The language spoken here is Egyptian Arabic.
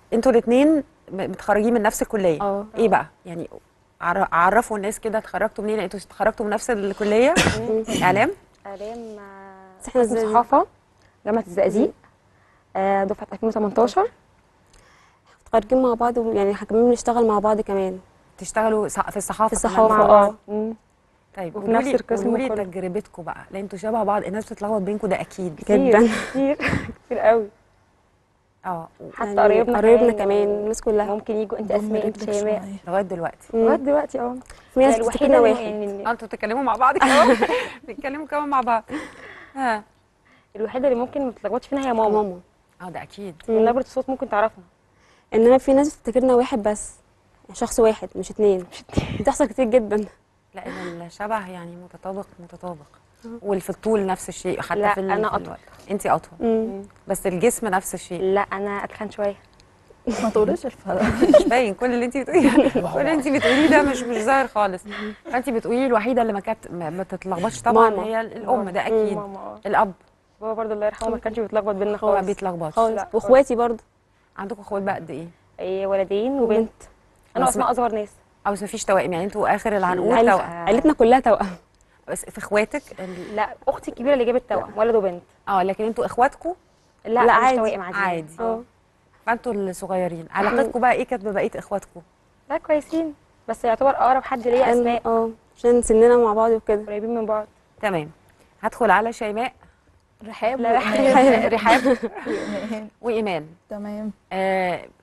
انتوا الاثنين متخرجين من نفس الكليه اه ايه بقى يعني عر- عرفوا الناس كده اتخرجتوا منين انتوا اتخرجتوا من نفس الكليه اعلام اعلام بس احنا قسم ازاي صحافه جامعه الزقازيق آه، دفعه 2018 متخرجين مع بعض و- يعني احنا كمان بنشتغل مع بعض كمان تشتغلوا ص- في الصحافه في كمان الصحافة. مع مع بعض. بعض مم. طيب وفي قولوا نفس لي القسم قولوا لي وكله. تجربتكم بقى لا انتوا شبه بعض الناس بتتلخبط بينكم ده اكيد جدا كتير كتير قوي اه حتى يعني قرايبنا قرايبنا كمان الناس كلها ممكن يجوا انت ضم اسماء انت رجلك شيماء شوية. لغايه دلوقتي مم. لغايه دلوقتي اه في ناس يعني بتفتكرنا الوحيده واحد اللي اه انتوا بتتكلموا مع بعض كمان بتتكلموا كمان مع بعض ها الوحيده اللي ممكن ما تتلخبطش فينا هي ماما ماما ماما اه ده اكيد من نبره الصوت ممكن تعرفها انما في ناس بتفتكرنا واحد بس شخص واحد مش اتنين بتحصل كتير جدا لان الشبه يعني متطابق متطابق وفي الطول نفس الشيء حتى لا، في ال- أنا في أطول. الوقت. انت اطول مم. بس الجسم نفس الشيء لا انا اتخن شويه ما تقوليش الفرق مش باين كل اللي انت بتقوليه كل اللي انت بتقوليه ده مش مش ظاهر خالص فانت بتقولي الوحيده اللي ما كانت ما ما تتلخبطش طبعا ماما. هي الام ده اكيد ماما اه الاب بابا برضه الله يرحمه ما كانش بيتلخبط بينا هو ما خالص بيتلخبطش خالص لا، واخواتي برضو عندكم اخوات بقى قد ايه إيه ولدين وبنت انا بس اسماء ما- اصغر ناس او بس ما فيش توائم يعني انتوا اخر العنقود عيلة- توأم عيلتنا كلها توأم بس في اخواتك ال- لا اختي الكبيره اللي جابت توأم ولد وبنت اه لكن انتوا اخواتكم لا, لا، مش عادي. توائم عادي عادي. اه فانتوا الصغيرين علاقتكم بقى ايه كانت ببقيه اخواتكم لا كويسين بس يعتبر اقرب حد ليا عشان- اسماء اه عشان سننا مع بعض وكده قريبين من بعض تمام هدخل على شيماء رحاب لا، وإيمان. رحاب وإيمان. وايمان تمام آه